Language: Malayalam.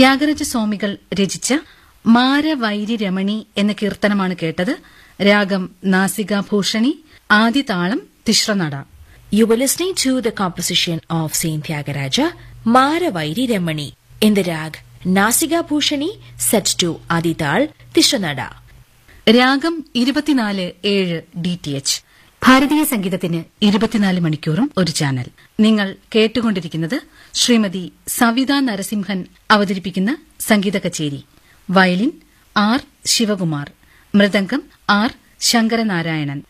ത്യാഗരാജ സ്വാമികൾ രചിച്ച മാരവൈരി രമണി എന്ന കീർത്തനമാണ് കേട്ടത് രാഗം നാസികാഭൂഷണി ആദിതാളം തിശ്രനട You were listening to the composition of Saint Tyagaraja, Maravairi Ramani, in the rag Nasiga Bhushani, set to Adidal Tishanada. രാഗം ഇരുപത്തിനാല് ഏഴ് ഡി ടി എച്ച് ഭാരതീയ സംഗീതത്തിന് ഇരുപത്തിനാല് മണിക്കൂറും ഒരു ചാനൽ നിങ്ങൾ കേട്ടുകൊണ്ടിരിക്കുന്നത് ശ്രീമതി സവിത നരസിംഹൻ അവതരിപ്പിക്കുന്ന സംഗീത കച്ചേരി വയലിൻ ആർ ശിവകുമാർ മൃദംഗം ആർ ശങ്കരനാരായണൻ